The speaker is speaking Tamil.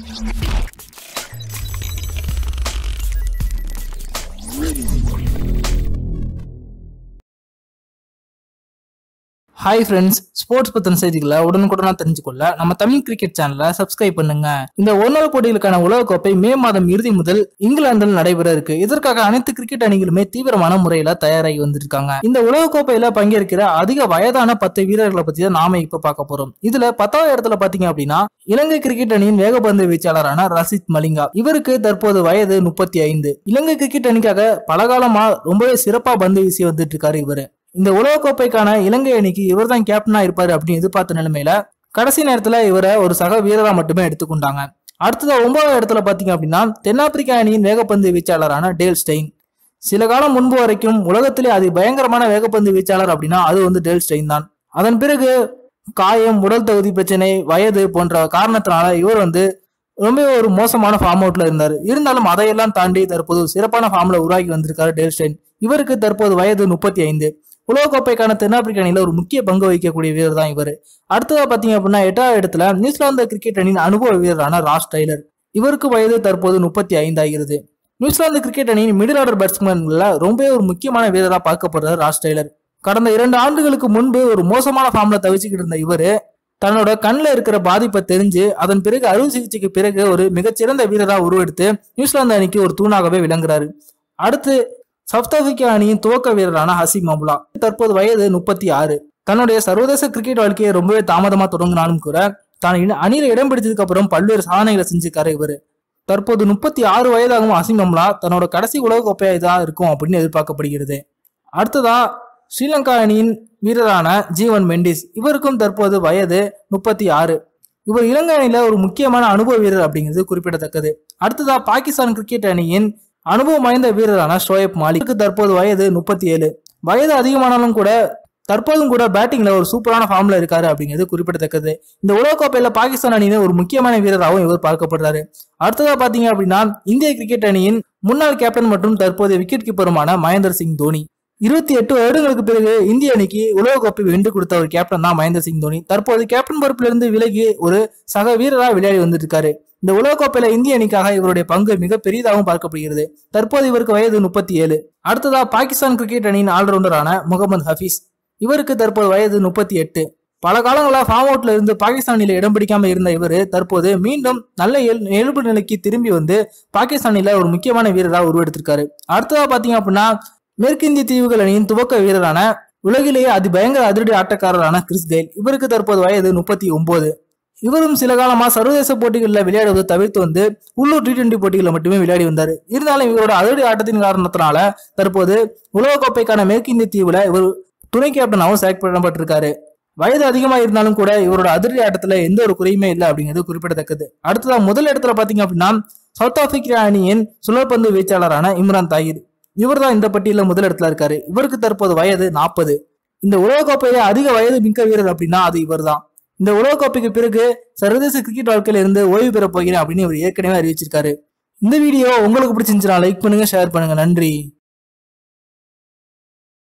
ஹாய் ஃப்ரெண்ட்ஸ் ஸ்போர்ட்ஸ் பத்தின செய்திகளை உடனுக்குடனா தெரிஞ்சுக்கொள்ள நம்ம தமிழ் கிரிக்கெட் சேனலை சப்ஸ்கிரைப் பண்ணுங்க இந்த ஒருநாள் போட்டிகளுக்கான உலகக்கோப்பை மே மாதம் இறுதி முதல் இங்கிலாந்தில் நடைபெற இருக்கு இதற்காக அனைத்து கிரிக்கெட் அணிகளுமே தீவிரமான முறையில தயாராகி வந்திருக்காங்க இந்த உலகக்கோப்பையில பங்கேற்கிற அதிக வயதான பத்து வீரர்களை பத்தி தான் நாம இப்ப பார்க்க போறோம் இதுல பத்தாவது இடத்துல பாத்தீங்க அப்படின்னா இலங்கை கிரிக்கெட் அணியின் வேகப்பந்து வீச்சாளரான ரசித் மலிங்கா இவருக்கு தற்போது வயது முப்பத்தி ஐந்து இலங்கை கிரிக்கெட் அணிக்காக பலகாலமா ரொம்பவே சிறப்பா பந்து வீசி வந்துட்டு இருக்காரு இவரு இந்த உலகக்கோப்பைக்கான இலங்கை அணிக்கு இவர் தான் கேப்டனா இருப்பாரு அப்படின்னு எதிர்பார்த்த நிலைமையில கடைசி நேரத்துல இவரை ஒரு சக வீரரா மட்டுமே எடுத்துக்கொண்டாங்க அடுத்தது ஒன்பதாவது இடத்துல பாத்தீங்க அப்படின்னா தென்னாப்பிரிக்கா அணியின் வேகப்பந்து வீச்சாளரான டேல் ஸ்டெயின் சில காலம் முன்பு வரைக்கும் உலகத்திலே அதி பயங்கரமான வேகப்பந்து வீச்சாளர் அப்படின்னா அது வந்து டேல் ஸ்டெயின் தான் அதன் பிறகு காயம் உடல் தகுதி பிரச்சனை வயது போன்ற காரணத்தினால இவர் வந்து ரொம்ப ஒரு மோசமான ஃபார்ம் அவுட்ல இருந்தார் இருந்தாலும் அதையெல்லாம் தாண்டி தற்போது சிறப்பான ஃபார்ம்ல உருவாகி வந்திருக்காரு டேல் ஸ்டெயின் இவருக்கு தற்போது வயது முப்பத்தி ஐந்து உலகக்கோப்பைக்கான தென்னாப்பிரிக்க அணியில ஒரு முக்கிய பங்கு வகிக்கக்கூடிய வீரர் தான் இவர் அடுத்ததா பாத்தீங்க அப்படின்னா எட்டாவது இடத்துல நியூசிலாந்து கிரிக்கெட் அணியின் அனுபவ வீரரான ராஸ் டைலர் இவருக்கு வயது தற்போது முப்பத்தி ஐந்து ஆகிறது நியூசிலாந்து கிரிக்கெட் அணியின் மிடில் ஆர்டர் பேட்ஸ்மேன்ல ரொம்பவே ஒரு முக்கியமான வீரரா பார்க்கப்படுறார் ராஸ் டைலர் கடந்த இரண்டு ஆண்டுகளுக்கு முன்பு ஒரு மோசமான ஃபார்ம்ல தவிச்சுக்கிட்டு இருந்த இவரு தன்னோட கண்ணில் இருக்கிற பாதிப்பை தெரிஞ்சு அதன் பிறகு அறுவை சிகிச்சைக்கு பிறகு ஒரு மிகச்சிறந்த வீரரா உருவெடுத்து நியூசிலாந்து அணிக்கு ஒரு தூணாகவே விளங்குறாரு அடுத்து சவுத் ஆப்பிரிக்கா அணியின் துவக்க வீரரான ஹசிம் மபுலா தற்போது வயது முப்பத்தி ஆறு தன்னுடைய சர்வதேச கிரிக்கெட் வாழ்க்கையை ரொம்பவே தாமதமா தொடங்கினாலும் கூட தான் இன- அணியில இடம் பிடிச்சதுக்கு அப்புறம் பல்வேறு சாதனைகளை செஞ்சிருக்காரு இவரு தற்போது முப்பத்தி ஆறு வயதாகும் அசிம் அம்லா தன்னோட கடைசி உலக கோப்பையா இதான் இருக்கும் அப்படின்னு எதிர்பார்க்கப்படுகிறது அடுத்ததா ஸ்ரீலங்கா அணியின் வீரரான ஜீவன் மெண்டிஸ் இவருக்கும் தற்போது வயது முப்பத்தி ஆறு இவர் இலங்கை அணியில ஒரு முக்கியமான அனுபவ வீரர் அப்படிங்கிறது குறிப்பிடத்தக்கது அடுத்ததா பாகிஸ்தான் கிரிக்கெட் அணியின் அனுபவம் வாய்ந்த வீரரான ஷோயப் மாலிக்கு தற்போது வயது முப்பத்தி ஏழு வயது அதிகமானாலும் கூட தற்போதும் கூட பேட்டிங்ல ஒரு சூப்பரான ஃபார்ம்ல இருக்காரு அப்படிங்கிறது குறிப்பிடத்தக்கது இந்த உலகக்கோப்பையில பாகிஸ்தான் அணியில ஒரு முக்கியமான வீரராகவும் இவர் பார்க்கப்படுறாரு அடுத்ததா பாத்தீங்க அப்படின்னா இந்திய கிரிக்கெட் அணியின் முன்னாள் கேப்டன் மற்றும் தற்போதைய விக்கெட் கீப்பருமான மகேந்திர சிங் தோனி இருபத்தி எட்டு வருடங்களுக்கு பிறகு இந்திய அணிக்கு உலகக்கோப்பை வென்று கொடுத்த ஒரு கேப்டன் தான் மகேந்திர சிங் தோனி தற்போது கேப்டன் பொறுப்பிலிருந்து விலகி ஒரு சக வீரரா விளையாடி வந்துட்டு இருக்காரு இந்த உலகக்கோப்பையில இந்திய அணிக்காக இவருடைய பங்கு மிக பெரியதாகவும் பார்க்கப்படுகிறது தற்போது இவருக்கு வயது முப்பத்தி ஏழு அடுத்ததா பாகிஸ்தான் கிரிக்கெட் அணியின் ஆல்ரவுண்டரான முகமது ஹபீஸ் இவருக்கு தற்போது வயது முப்பத்தி எட்டு பல காலங்களா ஃபார்ம் அவுட்ல இருந்து பாகிஸ்தான் அணியில இடம் பிடிக்காம இருந்த இவர் தற்போது மீண்டும் நல்ல இயல்- இயல்பு நிலைக்கு திரும்பி வந்து பாகிஸ்தான் அணியில ஒரு முக்கியமான வீரரா உருவெடுத்திருக்காரு அடுத்ததா பாத்தீங்க அப்படின்னா மேற்கிந்திய தீவுகள் அணியின் துவக்க வீரரான உலகிலேயே அதி பயங்கர அதிரடி ஆட்டக்காரரான கிறிஸ் கெயில் இவருக்கு தற்போது வயது முப்பத்தி ஒன்பது இவரும் சில காலமா சர்வதேச போட்டிகளில் விளையாடுவதை தவிர்த்து வந்து உள்ளூர் டி டுவெண்டி போட்டிகளில் மட்டுமே விளையாடி வந்தார் இருந்தாலும் இவரோட அதிரடி ஆட்டத்தின் காரணத்தினால தற்போது உலகக்கோப்பைக்கான மேற்கிந்திய தீவுல இவர் துணை கேப்டனாகவும் செலக்ட் பண்ணப்பட்டிருக்காரு வயது அதிகமா இருந்தாலும் கூட இவரோட அதிரடி ஆட்டத்துல எந்த ஒரு குறையுமே இல்லை அப்படிங்கிறது குறிப்பிடத்தக்கது அடுத்ததா முதல் இடத்துல பாத்தீங்க அப்படின்னா சவுத் ஆப்பிரிக்கா அணியின் சுழற்பந்து வீச்சாளரான இம்ரான் தாகிர் இவர் தான் இந்த பட்டியலில் முதல் இடத்துல இருக்காரு இவருக்கு தற்போது வயது நாற்பது இந்த உலகக்கோப்பையில அதிக வயது மிக்க வீரர் அப்படின்னா அது இவர்தான் இந்த உலகக்கோப்பைக்கு பிறகு சர்வதேச கிரிக்கெட் வாழ்க்கையில இருந்து ஓய்வு பெற போகிறேன் அப்படின்னு இவர் ஏற்கனவே அறிவிச்சிருக்காரு இந்த வீடியோ உங்களுக்கு பிடிச்சிருந்துச்சுன்னா லைக் பண்ணுங்க ஷேர் பண்ணுங்க நன்றி